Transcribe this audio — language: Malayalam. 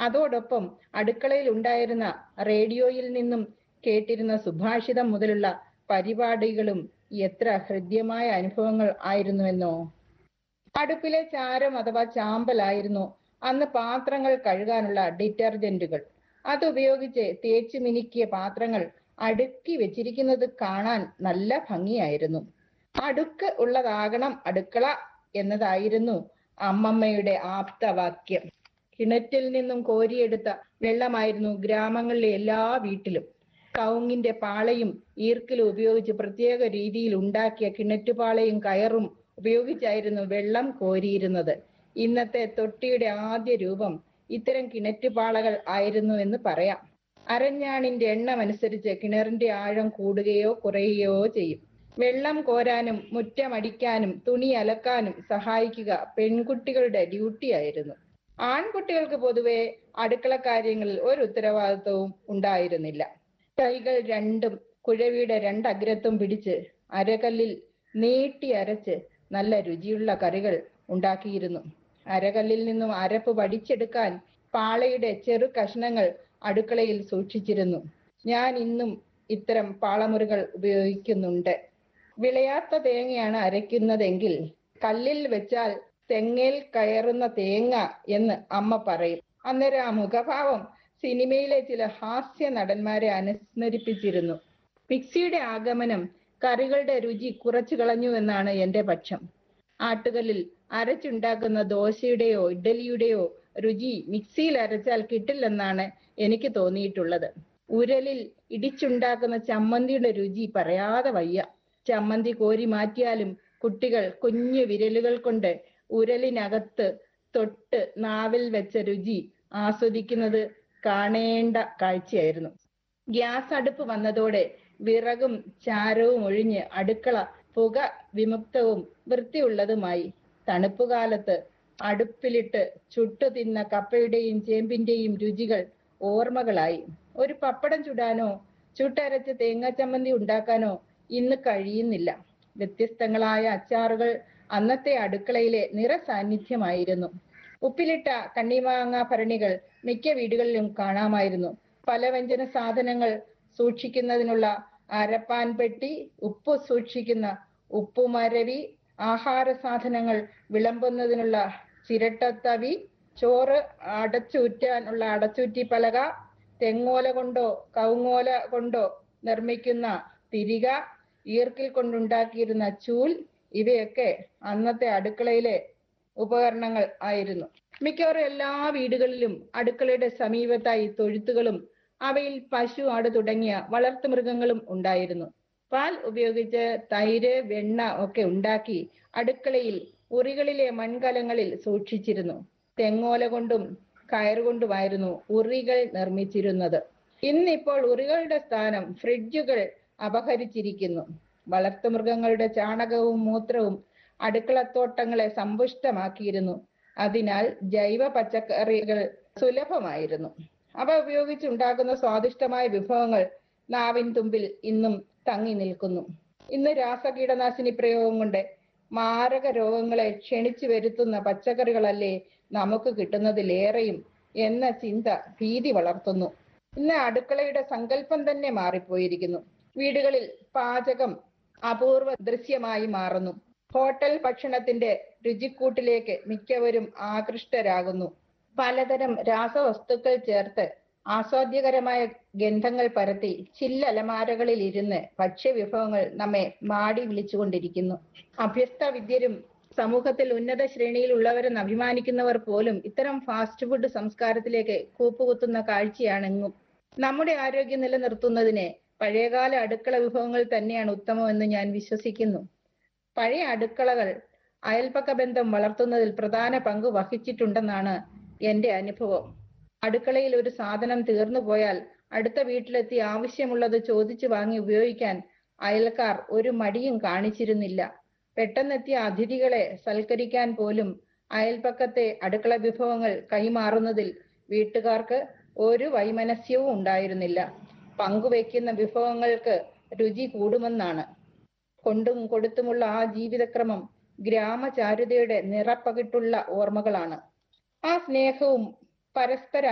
അതോടൊപ്പം അടുക്കളയിൽ ഉണ്ടായിരുന്ന റേഡിയോയിൽ നിന്നും കേട്ടിരുന്ന സുഭാഷിതം മുതലുള്ള പരിപാടികളും എത്ര ഹൃദ്യമായ അനുഭവങ്ങൾ ആയിരുന്നുവെന്നോ അടുപ്പിലെ ചാരം അഥവാ ചാമ്പലായിരുന്നു അന്ന് പാത്രങ്ങൾ കഴുകാനുള്ള ഡിറ്റർജന്റുകൾ അതുപയോഗിച്ച് തേച്ച് മിനുക്കിയ പാത്രങ്ങൾ അടുക്കി വെച്ചിരിക്കുന്നത് കാണാൻ നല്ല ഭംഗിയായിരുന്നു അടുക്ക് ഉള്ളതാകണം അടുക്കള എന്നതായിരുന്നു അമ്മമ്മയുടെ ആപ്തവാക്യം കിണറ്റിൽ നിന്നും കോരിയെടുത്ത വെള്ളമായിരുന്നു ഗ്രാമങ്ങളിലെ എല്ലാ വീട്ടിലും കവുങ്ങിന്റെ പാളയും ഈർക്കിലും ഉപയോഗിച്ച് പ്രത്യേക രീതിയിൽ ഉണ്ടാക്കിയ കിണറ്റുപാളയും കയറും ഉപയോഗിച്ചായിരുന്നു വെള്ളം കോരിയിരുന്നത് ഇന്നത്തെ തൊട്ടിയുടെ ആദ്യ രൂപം ഇത്തരം കിണറ്റുപാളകൾ ആയിരുന്നു എന്ന് പറയാം അരഞ്ഞാണിന്റെ എണ്ണം അനുസരിച്ച് കിണറിന്റെ ആഴം കൂടുകയോ കുറയുകയോ ചെയ്യും വെള്ളം കോരാനും മുറ്റമടിക്കാനും തുണി അലക്കാനും സഹായിക്കുക പെൺകുട്ടികളുടെ ഡ്യൂട്ടി ആയിരുന്നു ആൺകുട്ടികൾക്ക് പൊതുവെ അടുക്കള കാര്യങ്ങളിൽ ഒരു ഉത്തരവാദിത്വവും ഉണ്ടായിരുന്നില്ല കൈകൾ രണ്ടും കുഴവിയുടെ രണ്ടഗ്രത്തും പിടിച്ച് അരകല്ലിൽ നീട്ടി അരച്ച് നല്ല രുചിയുള്ള കറികൾ ഉണ്ടാക്കിയിരുന്നു അരകല്ലിൽ നിന്നും അരപ്പ് പഠിച്ചെടുക്കാൻ പാളയുടെ ചെറു കഷ്ണങ്ങൾ അടുക്കളയിൽ സൂക്ഷിച്ചിരുന്നു ഞാൻ ഇന്നും ഇത്തരം പാളമുറികൾ ഉപയോഗിക്കുന്നുണ്ട് വിളയാത്ത തേങ്ങയാണ് അരയ്ക്കുന്നതെങ്കിൽ കല്ലിൽ വെച്ചാൽ തെങ്ങേൽ കയറുന്ന തേങ്ങ എന്ന് അമ്മ പറയും അന്നേരം ആ മുഖഭാവം സിനിമയിലെ ചില ഹാസ്യ നടന്മാരെ അനുസ്മരിപ്പിച്ചിരുന്നു മിക്സിയുടെ ആഗമനം കറികളുടെ രുചി കുറച്ചു കളഞ്ഞു എന്നാണ് എന്റെ പക്ഷം ആട്ടുകല്ലിൽ അരച്ചുണ്ടാക്കുന്ന ദോശയുടെയോ ഇഡ്ഡലിയുടെയോ രുചി മിക്സിയിൽ അരച്ചാൽ കിട്ടില്ലെന്നാണ് എനിക്ക് തോന്നിയിട്ടുള്ളത് ഉരലിൽ ഇടിച്ചുണ്ടാക്കുന്ന ചമ്മന്തിയുടെ രുചി പറയാതെ വയ്യ ചമ്മന്തി കോരി മാറ്റിയാലും കുട്ടികൾ കുഞ്ഞു വിരലുകൾ കൊണ്ട് ഉരലിനകത്ത് തൊട്ട് നാവിൽ വെച്ച രുചി ആസ്വദിക്കുന്നത് കാണേണ്ട കാഴ്ചയായിരുന്നു ഗ്യാസ് അടുപ്പ് വന്നതോടെ വിറകും ചാരവും ഒഴിഞ്ഞ് അടുക്കള പുക വിമുക്തവും വൃത്തിയുള്ളതുമായി തണുപ്പുകാലത്ത് അടുപ്പിലിട്ട് ചുട്ടു തിന്ന കപ്പയുടെയും ചേമ്പിന്റെയും രുചികൾ ഓർമ്മകളായി ഒരു പപ്പടം ചുടാനോ ചുട്ടരച്ച് തേങ്ങാ ചമ്മന്തി ഉണ്ടാക്കാനോ ഇന്ന് കഴിയുന്നില്ല വ്യത്യസ്തങ്ങളായ അച്ചാറുകൾ അന്നത്തെ അടുക്കളയിലെ നിറസാന്നിധ്യമായിരുന്നു ഉപ്പിലിട്ട കണ്ണിമാങ്ങ ഭരണികൾ മിക്ക വീടുകളിലും കാണാമായിരുന്നു പലവ്യഞ്ജന സാധനങ്ങൾ സൂക്ഷിക്കുന്നതിനുള്ള അരപ്പാൻ പെട്ടി ഉപ്പ് സൂക്ഷിക്കുന്ന ഉപ്പുമരവി ആഹാര സാധനങ്ങൾ വിളമ്പുന്നതിനുള്ള ചിരട്ടത്തവി ചോറ് അടച്ചൂറ്റാനുള്ള അടച്ചൂറ്റി പലക തെങ്ങോല കൊണ്ടോ കവുങ്ങോല കൊണ്ടോ നിർമ്മിക്കുന്ന തിരിക ഈർക്കിൽ കൊണ്ടുണ്ടാക്കിയിരുന്ന ചൂൽ ഇവയൊക്കെ അന്നത്തെ അടുക്കളയിലെ ഉപകരണങ്ങൾ ആയിരുന്നു മിക്കവാറും എല്ലാ വീടുകളിലും അടുക്കളയുടെ സമീപത്തായി തൊഴുത്തുകളും അവയിൽ പശു ആട് തുടങ്ങിയ വളർത്തുമൃഗങ്ങളും ഉണ്ടായിരുന്നു പാൽ ഉപയോഗിച്ച് തൈര് വെണ്ണ ഒക്കെ ഉണ്ടാക്കി അടുക്കളയിൽ ഉറികളിലെ മൺകലങ്ങളിൽ സൂക്ഷിച്ചിരുന്നു തെങ്ങോല കൊണ്ടും കയറുകൊണ്ടുമായിരുന്നു ഉറികൾ നിർമ്മിച്ചിരുന്നത് ഇന്നിപ്പോൾ ഉറികളുടെ സ്ഥാനം ഫ്രിഡ്ജുകൾ അപഹരിച്ചിരിക്കുന്നു വളർത്തുമൃഗങ്ങളുടെ ചാണകവും മൂത്രവും അടുക്കളത്തോട്ടങ്ങളെ സമ്പുഷ്ടമാക്കിയിരുന്നു അതിനാൽ ജൈവ പച്ചക്കറികൾ സുലഭമായിരുന്നു അവ ഉപയോഗിച്ചുണ്ടാക്കുന്ന സ്വാദിഷ്ടമായ വിഭവങ്ങൾ നാവിൻ തുമ്പിൽ ഇന്നും തങ്ങി നിൽക്കുന്നു ഇന്ന് രാസകീടനാശിനി പ്രയോഗം കൊണ്ട് മാരക രോഗങ്ങളെ ക്ഷണിച്ചു വരുത്തുന്ന പച്ചക്കറികളല്ലേ നമുക്ക് കിട്ടുന്നതിലേറെയും എന്ന ചിന്ത ഭീതി വളർത്തുന്നു ഇന്ന് അടുക്കളയുടെ സങ്കല്പം തന്നെ മാറിപ്പോയിരിക്കുന്നു വീടുകളിൽ പാചകം അപൂർവ ദൃശ്യമായി മാറുന്നു ഹോട്ടൽ ഭക്ഷണത്തിന്റെ രുചിക്കൂട്ടിലേക്ക് മിക്കവരും ആകൃഷ്ടരാകുന്നു പലതരം രാസവസ്തുക്കൾ ചേർത്ത് ആസ്വാദ്യകരമായ ഗന്ധങ്ങൾ പരത്തി ചില്ലലമാരകളിൽ ഇരുന്ന് ഭക്ഷ്യവിഭവങ്ങൾ നമ്മെ മാടി വിളിച്ചുകൊണ്ടിരിക്കുന്നു അഭ്യസ്ത വിദ്യരും സമൂഹത്തിൽ ഉന്നത ശ്രേണിയിലുള്ളവരെന്ന് അഭിമാനിക്കുന്നവർ പോലും ഇത്തരം ഫാസ്റ്റ് ഫുഡ് സംസ്കാരത്തിലേക്ക് കൂപ്പുകുത്തുന്ന കാഴ്ചയാണെങ്ങും നമ്മുടെ ആരോഗ്യം നിലനിർത്തുന്നതിന് പഴയകാല അടുക്കള വിഭവങ്ങൾ തന്നെയാണ് ഉത്തമമെന്ന് ഞാൻ വിശ്വസിക്കുന്നു പഴയ അടുക്കളകൾ അയൽപക്ക ബന്ധം വളർത്തുന്നതിൽ പ്രധാന പങ്ക് വഹിച്ചിട്ടുണ്ടെന്നാണ് എന്റെ അനുഭവം അടുക്കളയിൽ ഒരു സാധനം തീർന്നു പോയാൽ അടുത്ത വീട്ടിലെത്തി ആവശ്യമുള്ളത് ചോദിച്ചു വാങ്ങി ഉപയോഗിക്കാൻ അയൽക്കാർ ഒരു മടിയും കാണിച്ചിരുന്നില്ല പെട്ടെന്നെത്തിയ അതിഥികളെ സൽക്കരിക്കാൻ പോലും അയൽപക്കത്തെ അടുക്കള വിഭവങ്ങൾ കൈമാറുന്നതിൽ വീട്ടുകാർക്ക് ഒരു വൈമനസ്യവും ഉണ്ടായിരുന്നില്ല പങ്കുവെക്കുന്ന വിഭവങ്ങൾക്ക് രുചി കൂടുമെന്നാണ് കൊണ്ടും കൊടുത്തുമുള്ള ആ ജീവിതക്രമം ഗ്രാമചാരുതയുടെ നിറപ്പകിട്ടുള്ള ഓർമ്മകളാണ് ആ സ്നേഹവും പരസ്പര